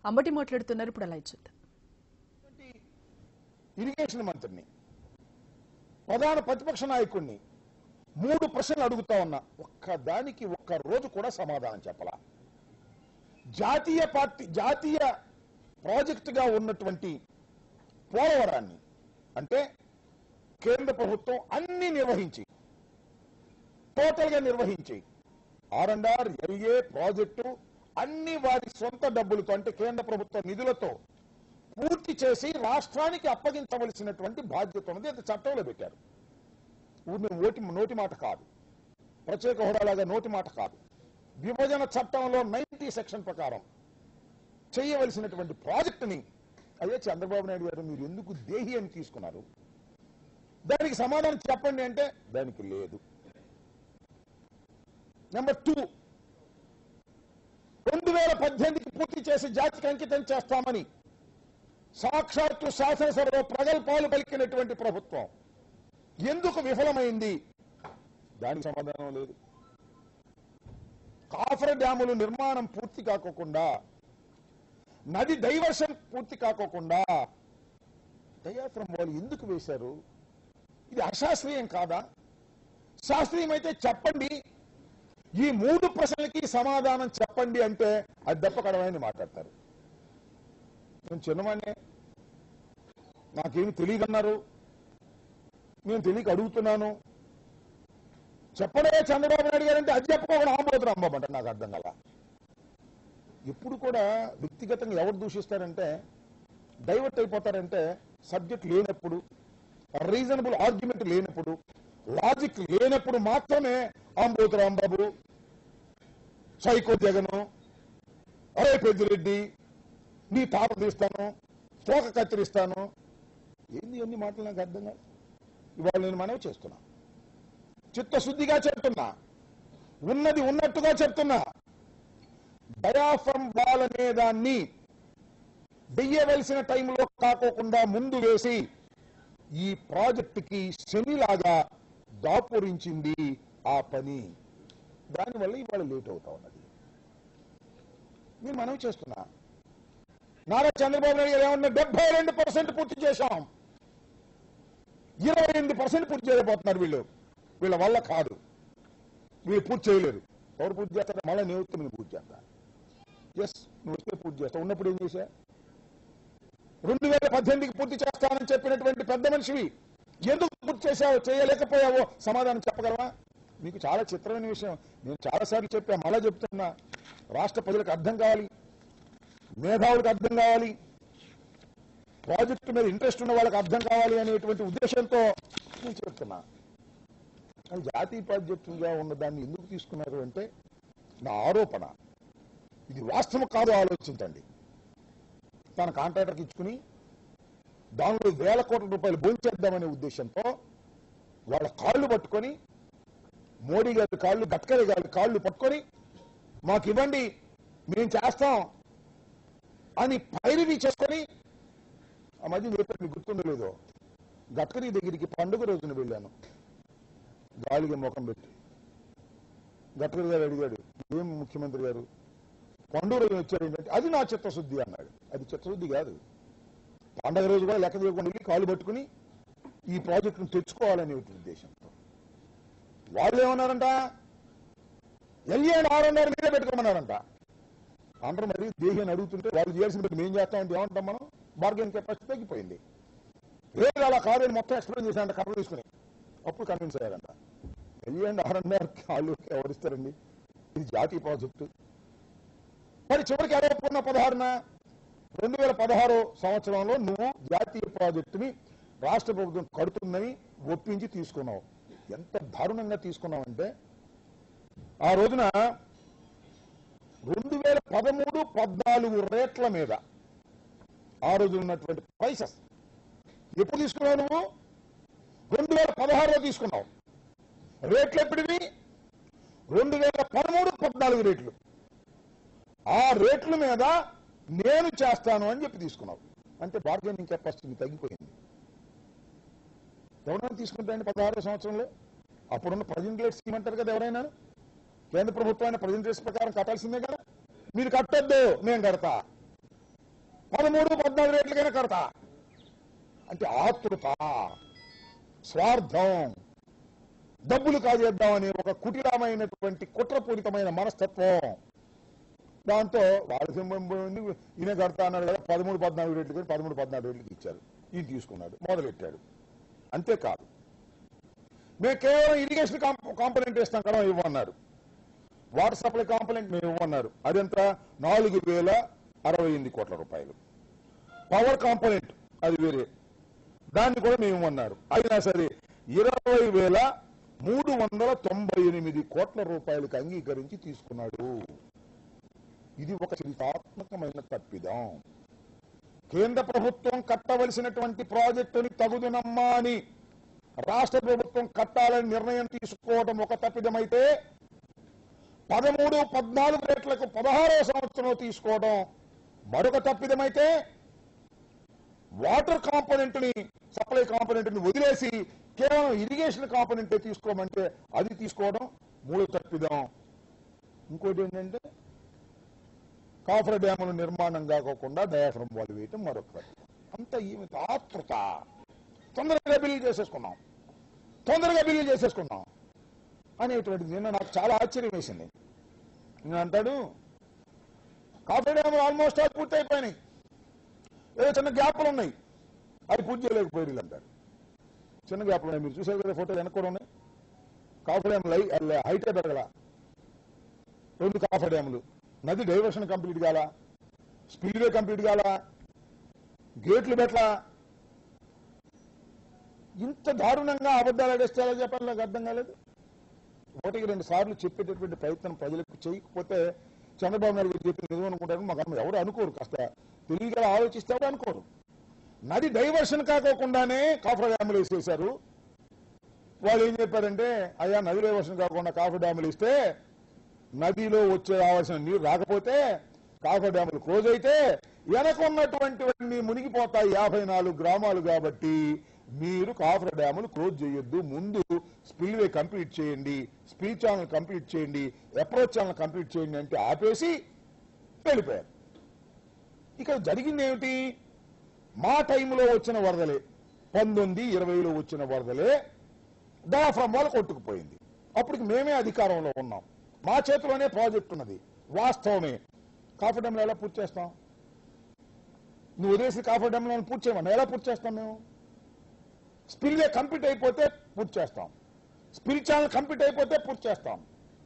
అంబటి మాట్లాడుతున్నారు ఇప్పుడు అలా చూద్దాం ఇరిగేషన్ మంత్రిని ప్రధాన ప్రతిపక్ష నాయకుడిని మూడు ప్రశ్నలు అడుగుతా ఉన్నా ఒక్క దానికి ఒక్క రోజు కూడా సమాధానం చెప్పలా జాతీయ పార్టీ జాతీయ ప్రాజెక్టుగా ఉన్నటువంటి పోలవరాన్ని అంటే కేంద్ర ప్రభుత్వం అన్ని నిర్వహించి టోటల్ గా నిర్వహించి R and R LA project అన్ని వారి సొంత డబ్బులతో అంటే కేంద్ర ప్రభుత్వ నిధులతో పూర్తి చేసి రాష్ట్రానికి అప్పగించవలసినటువంటి బాధ్యత ఉన్నది అది చట్టంలో పెట్టారు ఊరిని ఓటి నోటి మాట కాదు ప్రత్యేక హోదాలాగా నోటి మాట కాదు విభజన చట్టంలో నైన్టీ సెక్షన్ ప్రకారం చేయవలసినటువంటి ప్రాజెక్టుని అయ్యే చంద్రబాబు నాయుడు గారు మీరు ఎందుకు దేహి అని తీసుకున్నారు దానికి సమాధానం చెప్పండి అంటే దానికి లేదు నెంబర్ టూ రెండు వేల పద్దెనిమిదికి పూర్తి చేసి జాతికి అంకితం చేస్తామని సాక్షాత్తు శాసనసభలో ప్రగల్భాలు పలికినటువంటి ప్రభుత్వం ఎందుకు విఫలమైంది దానికి సమాధానం లేదు కాఫర్ డ్యాములు నిర్మాణం పూర్తి కాకోకుండా నది డైవర్షన్ పూర్తి కాకోకుండా డయాఫ్రమ్ వాళ్ళు ఎందుకు వేశారు ఇది అశాస్త్రీయం కాదా శాస్త్రీయమైతే చెప్పండి ఈ మూడు ప్రశ్నలకి సమాధానం చెప్పండి అంటే అది దప్పకడమని మాట్లాడతారు నేను చిన్నవాడినే నాకేమి తెలియదన్నారు నేను తెలియక అడుగుతున్నాను చెప్పడే చంద్రబాబు నాయుడు గారు అంటే అది చెప్పకుండా ఆంబోతులు అమ్మమంట నాకు అర్థం కల ఎప్పుడు కూడా వ్యక్తిగతంగా ఎవరు దూషిస్తారంటే డైవర్ట్ అయిపోతారంటే సబ్జెక్ట్ లేనప్పుడు రీజనబుల్ ఆర్గ్యుమెంట్ లేనప్పుడు లాజిక్ లేనప్పుడు మాత్రమే ఆంబోతు రాంబాబు సైకో జగను అరే పెద్దిరెడ్డి నీ తాట తీస్తాను తోక కత్తిరిస్తాను ఏంది అన్ని మాటలు నాకు అర్థం కాదు ఇవాళ నేను మనవి చేస్తున్నా చిత్తశుద్ధిగా చెప్తున్నా ఉన్నది ఉన్నట్టుగా చెప్తున్నా డయాఫ్రమ్ వాల్ అనే దాన్ని వెయ్యవలసిన టైంలో కాకోకుండా ముందు వేసి ఈ ప్రాజెక్టుకి శనిలాగా దాపురించింది ఆ పని దానివల్ల ఇవాళ లేట్ అవుతా ఉన్నది నేను మనవి చేస్తున్నా నారా చంద్రబాబు నాయుడు గారు ఏమన్నా డెబ్బై రెండు పర్సెంట్ పూర్తి చేశాం ఇరవై ఎనిమిది పర్సెంట్ పూర్తి చేయలేకపోతున్నారు వీళ్ళు వీళ్ళ వల్ల కాదు వీళ్ళు పూర్తి చేయలేరు ఎవరు పూర్తి చేస్తారు మళ్ళీ నేను నేను పూర్తి చేస్తా ఎస్ నువ్వు వస్తే పూర్తి చేస్తా ఉన్నప్పుడు ఏం చేశా రెండు వేల పద్దెనిమిదికి పూర్తి చేస్తానని చెప్పినటువంటి పెద్ద మనిషివి ఎందుకు పూర్తి చేశావో చేయలేకపోయావో సమాధానం చెప్పగలవా మీకు చాలా చిత్రమైన విషయం నేను చాలాసార్లు చెప్పా మళ్ళా చెప్తున్నా రాష్ట్ర ప్రజలకు అర్థం కావాలి మేధావులకు అర్థం కావాలి ప్రాజెక్టు మీద ఇంట్రెస్ట్ ఉన్న వాళ్ళకి అర్థం కావాలి అనేటువంటి ఉద్దేశంతో నేను చెప్తున్నా అది జాతీయ ప్రాజెక్టుగా ఉన్న దాన్ని ఎందుకు తీసుకున్నారు అంటే నా ఆరోపణ ఇది వాస్తవం కాదు ఆలోచించండి తన కాంట్రాక్టర్కి ఇచ్చుకుని దానిలో వేల కోట్ల రూపాయలు భోంచేద్దామనే ఉద్దేశంతో వాళ్ళ కాళ్ళు పట్టుకొని మోడీ గారి కాళ్ళు గడ్కరీ గారి కాళ్ళు పట్టుకొని మాకు ఇవ్వండి మేము చేస్తాం అని పైరవి చేసుకొని ఆ మధ్య చెప్పారు మీకు గుర్తుందో లేదో గడ్కరీ దగ్గరికి పండుగ రోజున వెళ్ళాను గాలిగా ముఖం పెట్టి గడ్కరీ గారు అడిగాడు ఏం ముఖ్యమంత్రి గారు పండుగ రోజున వచ్చారు ఏంటంటే అది నా చిత్తశుద్ధి అన్నాడు అది చిత్తశుద్ధి కాదు పండగ రోజు కూడా లెక్క చేయకుండా వెళ్ళి కాళ్ళు పట్టుకుని ఈ ప్రాజెక్టును తెచ్చుకోవాలనే ఉద్దేశంతో వాళ్ళు ఏమన్నారంట ఎల్ఏ అండ్ ఆర్ అన్నారు మీరే పెట్టుకోమన్నారంట అందరూ మరి దేహి అని అడుగుతుంటే వాళ్ళు చేయాల్సిన పెట్టి మేము చేస్తామంటే ఏమంటాం మనం బార్గెన్ కెపాసిటీ తగ్గిపోయింది లేదు అలా కాదని మొత్తం ఎక్స్ప్లెయిన్ చేశారంట కర్ర తీసుకుని అప్పుడు కన్విన్స్ అయ్యారంట ఎల్ఏ అండ్ ఆర్ అన్నారు వాళ్ళు ఎవరిస్తారండి ఇది జాతీయ ప్రాజెక్టు మరి చివరికి ఎలా ఒప్పుకున్న పదహారున రెండు వేల పదహారు సంవత్సరంలో నువ్వు జాతీయ ప్రాజెక్టుని రాష్ట్ర ప్రభుత్వం కడుతుందని ఒప్పించి తీసుకున్నావు ఎంత దారుణంగా తీసుకున్నావంటే ఆ రోజున రెండు వేల పదమూడు పద్నాలుగు రేట్ల మీద ఆ రోజు ఉన్నటువంటి ప్రైసెస్ ఎప్పుడు తీసుకున్నావు నువ్వు రెండు వేల పదహారులో తీసుకున్నావు రేట్లు ఎప్పుడివి రెండు వేల పదమూడు పద్నాలుగు రేట్లు ఆ రేట్ల మీద నేను చేస్తాను అని చెప్పి తీసుకున్నావు అంటే బార్గెనింగ్ కెపాసిటీ తగ్గిపోయింది ఎవరైనా తీసుకుంటారండి పదహారు సంవత్సరంలో అప్పుడున్న ప్రజెంట్ రేట్ స్కీమ్ అంటారు కదా ఎవరైనా కేంద్ర ప్రభుత్వాన్ని ప్రజెంట్ రేట్స్ ప్రకారం కట్టాల్సిందే కదా మీరు కట్టొద్దు నేను కడతా పదమూడు పద్నాలుగు రేట్లకైనా కడతా అంటే ఆతృత స్వార్థం డబ్బులు కాజేద్దామని ఒక కుటిలమైనటువంటి కుట్రపూరితమైన మనస్తత్వం దాంతో వాడి సింహం పోయింది ఈయన కడతా అన్నాడు కదా పదమూడు పద్నాలుగు రేట్లు కానీ పదమూడు పద్నాలుగు రేట్లకి ఇచ్చారు ఈయన తీసుకున్నాడు మొదలెట్టాడు అంతేకాదు మేము కేవలం ఇరిగేషన్ కాంపనెంట్ ఇస్తాం కదా ఇవ్వన్నారు వాటర్ సప్లై కాంపనెంట్ మేము ఇవ్వన్నారు అదంతా నాలుగు వేల అరవై ఎనిమిది కోట్ల రూపాయలు పవర్ కాంపనెంట్ అది వేరే దాన్ని కూడా మేము ఇవ్వన్నారు అయినా సరే ఇరవై వేల మూడు వందల తొంభై ఎనిమిది కోట్ల రూపాయలకు అంగీకరించి తీసుకున్నాడు ఇది ఒక చరితాత్మకమైన తప్పిదం కేంద్ర ప్రభుత్వం కట్టవలసినటువంటి ప్రాజెక్టుని తగుదునమ్మా అని రాష్ట్ర ప్రభుత్వం కట్టాలని నిర్ణయం తీసుకోవడం ఒక తప్పిదమైతే పదమూడు పద్నాలుగు రేట్లకు పదహారో సంవత్సరం తీసుకోవడం మరొక తప్పిదమైతే వాటర్ కాంపోనెంట్ ని సప్లై కాంపోనెంట్ ని వదిలేసి కేవలం ఇరిగేషన్ కాంపోనెంట్ తీసుకోమంటే అది తీసుకోవడం మూడో తప్పిదం ఇంకోటి ఏంటంటే కాఫర్ డ్యాముల నిర్మాణం కాకోకుండా డయాఫ్రమ్ వాళ్ళు వేయటం మరొక తప్పిదం. అంత ఈమె ఆతృత తొందరగా బిల్లు చేసేసుకున్నాం తొందరగా బిల్లు చేసేసుకున్నాం అనేటువంటిది నిన్న నాకు చాలా ఆశ్చర్యం వేసింది నేను అంటాడు కాఫీ డ్యాములు ఆల్మోస్ట్ ఆల్ పూర్తి అయిపోయినాయి ఏదో చిన్న గ్యాప్లు ఉన్నాయి అది పూర్తి చేయలేకపోయి వీళ్ళు అంటారు చిన్న గ్యాప్లు ఉన్నాయి మీరు చూసారు కదా ఫోటోలు వెనక కూడా ఉన్నాయి కాఫీ డ్యామ్ లై హైటే పెరగల రెండు కాఫీ డ్యాములు నది డైవర్షన్ కంప్లీట్ కాల స్పీడ్వే కంప్లీట్ కాల గేట్లు పెట్టలా ఇంత దారుణంగా అబద్ధాలు అడేస్తే ఎలా చెప్పాలి నాకు అర్థం కాలేదు ఒకటికి రెండు సార్లు చెప్పేటటువంటి ప్రయత్నం ప్రజలకు చేయకపోతే చంద్రబాబు నాయుడు గారు చెప్పిన నిజం అనుకుంటారు మాకు అమ్మ ఎవరు అనుకోరు కాస్త తెలివిగా ఆలోచిస్తే ఎవరు అనుకోరు నది డైవర్షన్ కాకోకుండానే కాఫర్ డ్యాములు వేసేశారు వాళ్ళు ఏం చెప్పారంటే అయ్యా నది డైవర్షన్ కాకుండా కాఫర్ డ్యాములు ఇస్తే నదిలో వచ్చే రావాల్సిన నీరు రాకపోతే కాఫర్ డ్యాములు క్లోజ్ అయితే వెనక ఉన్నటువంటివన్నీ మునిగిపోతాయి యాభై నాలుగు గ్రామాలు కాబట్టి మీరు కాఫర్ డ్యాములు క్లోజ్ చేయొద్దు ముందు స్పిల్వే కంప్లీట్ చేయండి స్పిల్ ఛానల్ కంప్లీట్ చేయండి అప్రోచ్ ఛానల్ కంప్లీట్ చేయండి అంటే ఆపేసి వెళ్ళిపోయారు ఇక్కడ జరిగింది ఏమిటి మా టైంలో వచ్చిన వరదలే పంతొమ్మిది ఇరవైలో వచ్చిన వరదలే డయాఫ్రమ్ వాళ్ళు కొట్టుకుపోయింది అప్పటికి మేమే అధికారంలో ఉన్నాం మా చేతిలోనే ప్రాజెక్ట్ ఉన్నది వాస్తవమే కాఫర్ డ్యామ్లో ఎలా పూర్తి చేస్తాం నువ్వు వదిలేసి కాఫర్ డ్యామ్లో పూర్తి చేయమన్నా ఎలా పూర్తి చేస్తాం మేము స్పిల్వే కంప్లీట్ అయిపోతే పూర్తి చేస్తాం స్పిల్ ఛానల్ కంప్లీట్ అయిపోతే పూర్తి చేస్తాం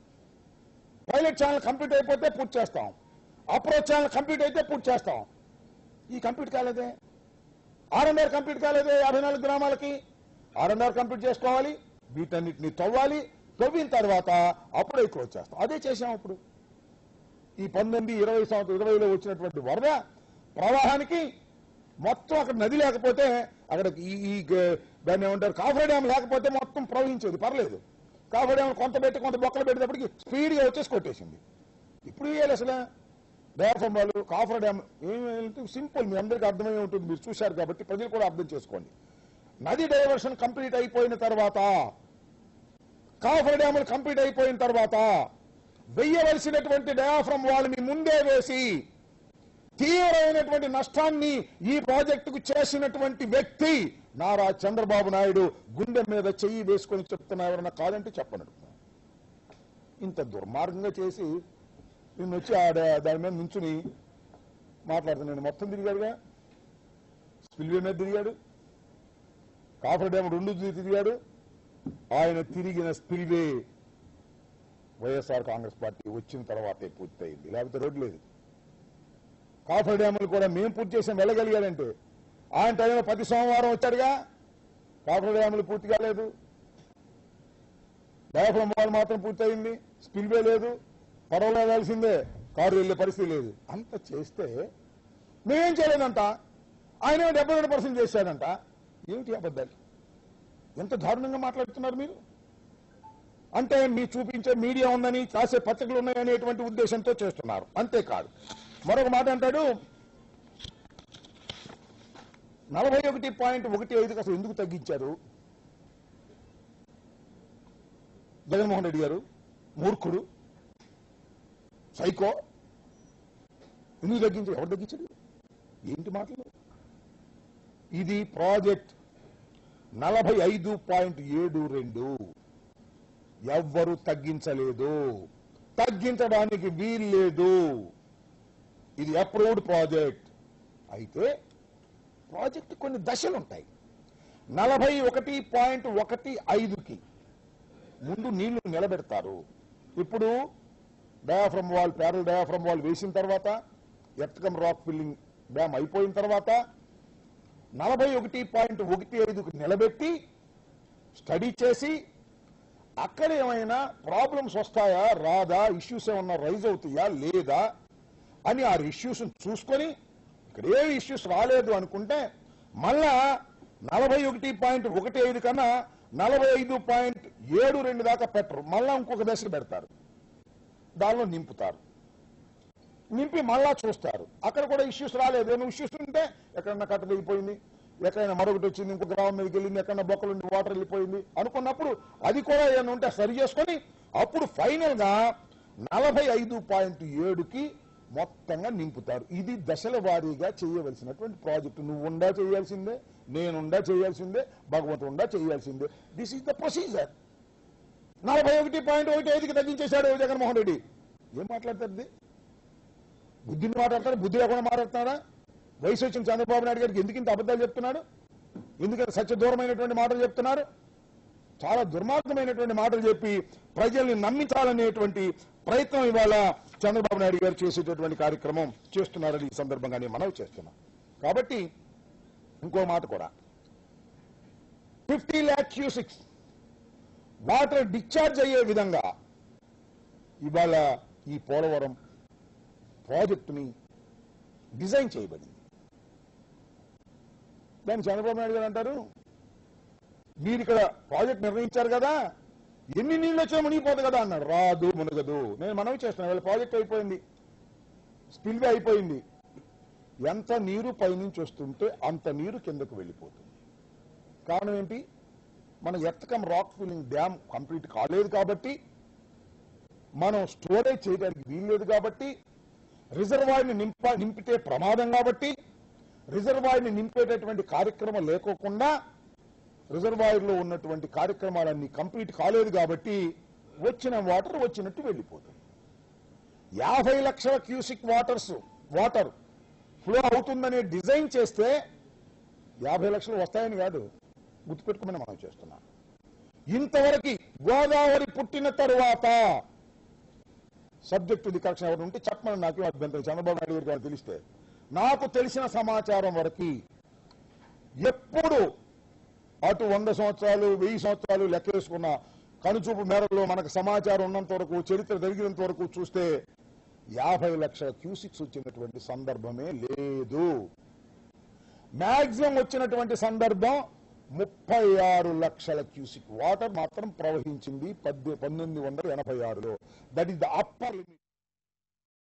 పైలట్ ఛానల్ కంప్లీట్ అయిపోతే పూర్తి చేస్తాం అప్రోచ్ ఛానల్ కంప్లీట్ అయితే పూర్తి చేస్తాం ఈ కంప్లీట్ కాలేదే ఆర్ఎన్ఆర్ కంప్లీట్ కాలేదే యాభై నాలుగు గ్రామాలకి ఆర్ఎన్ఆర్ కంప్లీట్ చేసుకోవాలి వీటన్నిటిని తవ్వాలి తవ్విన తర్వాత అప్పుడే క్లోజ్ చేస్తాం అదే చేసాం అప్పుడు ఈ పంతొమ్మిది ఇరవై సంవత్సరం ఇరవైలో వచ్చినటువంటి వరద ప్రవాహానికి మొత్తం అక్కడ నది లేకపోతే అక్కడ ఈ ఈ గ- దాన్ని ఏమంటారు కాఫర్ డ్యామ్ లేకపోతే మొత్తం ప్రవహించేది పర్లేదు కాఫర్ డ్యామ్ కొంత పెట్టి కొంత బొక్కలు పెట్టేటప్పటికి స్పీడ్గా వచ్చేసి కొట్టేసింది ఇప్పుడు వేయాలి అసలు డయాఫ్రమ్ వాళ్ళు కాఫర్ డ్యామ్ ఏమి సింపుల్ మీ అందరికీ అర్థమై ఉంటుంది మీరు చూశారు కాబట్టి ప్రజలు కూడా అర్థం చేసుకోండి నది డైవర్షన్ కంప్లీట్ అయిపోయిన తర్వాత కాఫర్ డ్యాములు కంప్లీట్ అయిపోయిన తర్వాత వెయ్యవలసినటువంటి డయాఫ్రమ్ వాళ్ళని ముందే వేసి తీవ్రమైనటువంటి నష్టాన్ని ఈ ప్రాజెక్టుకు చేసినటువంటి వ్యక్తి నారా చంద్రబాబు నాయుడు గుండె మీద చెయ్యి వేసుకొని చెప్తున్నా ఎవరన్నా కాదంటే చెప్పను ఇంత దుర్మార్గంగా చేసి నిన్ను వచ్చి ఆడ దాని మీద నుంచుని మాట్లాడుతున్నాను మొత్తం తిరిగాడుగా స్పిల్వే మీద తిరిగాడు కాఫర్ డ్యామ్ రెండు తిరిగాడు ఆయన తిరిగిన స్పిల్వే వైఎస్ఆర్ కాంగ్రెస్ పార్టీ వచ్చిన తర్వాతే పూర్తయింది లేకపోతే రోడ్డు లేదు కాఫర్ డ్యాములు కూడా మేము పూర్తి చేసాం వెళ్ళగలిగాడంటే ఆయన టైంలో ప్రతి సోమవారం వచ్చాడుగా కాఫర్ డ్యాములు పూర్తి కాలేదు డయాఫ్రమ్ వాల్ మాత్రం పూర్తయింది స్పిల్వే లేదు పడవలో వెళ్ళాల్సిందే కారు వెళ్ళే పరిస్థితి లేదు అంత చేస్తే మేమేం చేయలేదంట ఆయన డెబ్బై రెండు పర్సెంట్ చేశాడంట ఏమిటి అబద్ధాలు ఎంత దారుణంగా మాట్లాడుతున్నారు మీరు అంటే మీ చూపించే మీడియా ఉందని రాసే పత్రికలు ఉన్నాయనేటువంటి ఉద్దేశంతో చేస్తున్నారు అంతేకాదు మరొక మాట అంటాడు నలభై ఒకటి పాయింట్ ఒకటి ఐదుకి అసలు ఎందుకు తగ్గించారు జగన్మోహన్ రెడ్డి గారు మూర్ఖుడు సైకో ఎందుకు తగ్గించారు ఎవరు తగ్గించాడు ఏంటి మాటలు ఇది ప్రాజెక్ట్ నలభై ఐదు పాయింట్ ఏడు రెండు ఎవ్వరు తగ్గించలేదు తగ్గించడానికి వీల్లేదు ఇది అప్రూవ్డ్ ప్రాజెక్ట్ అయితే ప్రాజెక్ట్ కొన్ని దశలు ఉంటాయి నలభై ఒకటి పాయింట్ ఒకటి ఐదుకి ముందు నీళ్లు నిలబెడతారు ఇప్పుడు diaphragm wall parallel diaphragm wall వేసిన తర్వాత ఎర్తకం రాక్ ఫిల్లింగ్ డ్యామ్ అయిపోయిన తర్వాత నలభై ఒకటి పాయింట్ ఒకటి ఐదుకు నిలబెట్టి స్టడీ చేసి అక్కడ ఏమైనా ప్రాబ్లమ్స్ వస్తాయా రాదా ఇష్యూస్ ఏమన్నా రైజ్ అవుతాయా లేదా అని ఆ ఇష్యూస్ చూసుకొని ఇక్కడ ఏ ఇష్యూస్ రాలేదు అనుకుంటే మళ్ళా నలభై ఒకటి పాయింట్ ఒకటి ఐదు కన్నా నలభై ఐదు పాయింట్ ఏడు రెండు దాకా పెట్టరు మళ్ళా ఇంకొక దశ పెడతారు దానిలో నింపుతారు నింపి మళ్ళా చూస్తారు అక్కడ కూడా ఇష్యూస్ రాలేదు ఏమైనా ఇష్యూస్ ఉంటే ఎక్కడన్నా కట్ట దిగిపోయింది ఎక్కడైనా మరొకటి వచ్చింది ఇంకో గ్రామం మీదకి వెళ్ళింది ఎక్కడన్నా బొక్కలు ఉండి వాటర్ వెళ్ళిపోయింది అనుకున్నప్పుడు అది కూడా ఏమైనా ఉంటే సరి చేసుకొని అప్పుడు ఫైనల్ గా నలభై ఐదు పాయింట్ ఏడుకి మొత్తంగా నింపుతారు ఇది దశల వారీగా చేయవలసినటువంటి ప్రాజెక్టు నువ్వు ఉండా చేయాల్సిందే నేనుండా చేయాల్సిందే భగవంతుడా చేయాల్సిందే దిస్ ఈస్ ద ప్రొసీజర్ నలభై ఒకటి పాయింట్ ఒకటి ఐదుకి తగ్గించేశాడు జగన్మోహన్ రెడ్డి ఏం మాట్లాడతారు ఇది? బుద్ధిని మాట్లాడతారు బుద్ధి లేకుండా మాట్లాడుతున్నారా వయసు వచ్చిన చంద్రబాబు నాయుడు గారికి ఎందుకు ఇంత అబద్ధాలు చెప్తున్నాడు ఎందుకంటే సత్య దూరమైనటువంటి మాటలు చెప్తున్నారు చాలా దుర్మార్గమైనటువంటి మాటలు చెప్పి ప్రజల్ని నమ్మించాలనేటువంటి ప్రయత్నం ఇవాళ చంద్రబాబు నాయుడు గారు చేసేటటువంటి కార్యక్రమం చేస్తున్నారని ఈ సందర్భంగా నేను మనవి చేస్తున్నాం కాబట్టి ఇంకో మాట కూడా fifty lakh cusecs water discharge అయ్యే విధంగా ఇవాళ ఈ పోలవరం ప్రాజెక్టుని డిజైన్ చేయబడింది దాన్ని చంద్రబాబు నాయుడు గారు అంటారు మీరు ఇక్కడ ప్రాజెక్ట్ నిర్ణయించారు కదా ఎన్ని నీళ్ళు వచ్చినా మునిగిపోదు కదా అన్నాడు రాదు మునగదు నేను మనవి చేస్తున్నాను వీళ్ళ ప్రాజెక్ట్ అయిపోయింది స్పిల్వే అయిపోయింది ఎంత నీరు పైనుంచి వస్తుంటే అంత నీరు కిందకు వెళ్ళిపోతుంది కారణం ఏంటి మన ఎత్తకం రాక్ ఫిల్లింగ్ డ్యామ్ కంప్లీట్ కాలేదు కాబట్టి మనం స్టోరేజ్ చేయడానికి వీల్లేదు కాబట్టి రిజర్వాయర్ని నింప నింపితే ప్రమాదం కాబట్టి రిజర్వాయర్ని నింపేటటువంటి కార్యక్రమం లేకోకుండా రిజర్వాయర్లో ఉన్నటువంటి కార్యక్రమాలన్నీ కంప్లీట్ కాలేదు కాబట్టి వచ్చిన వాటర్ వచ్చినట్టు వెళ్ళిపోతుంది యాభై లక్షల క్యూసిక్ వాటర్స్ వాటర్ ఫ్లో అవుతుందనే డిజైన్ చేస్తే యాభై లక్షలు వస్తాయని కాదు గుర్తుపెట్టుకోమని మనం చేస్తున్నాం ఇంతవరకు గోదావరి పుట్టిన తరువాత సబ్జెక్ట్ ఇది కరెక్షన్ ఎవరు ఉంటే చెప్పమని నాకు అభ్యంతరం చంద్రబాబు నాయుడు గారికి వాళ్ళు తెలిస్తే నాకు తెలిసిన సమాచారం వరకు ఎప్పుడు అటు వంద సంవత్సరాలు వెయ్యి సంవత్సరాలు లెక్కేసుకున్న కనుచూపు మేరలో మనకు సమాచారం ఉన్నంత వరకు చరిత్ర జరిగినంత వరకు చూస్తే యాభై లక్షల క్యూసిక్స్ వచ్చినటువంటి సందర్భమే లేదు మాక్సిమం వచ్చినటువంటి సందర్భం ముప్పై ఆరు లక్షల క్యూసిక్ వాటర్ మాత్రం ప్రవహించింది పద్దె పంతొమ్మిది వందల ఎనభై ఆరులో that is the upper limit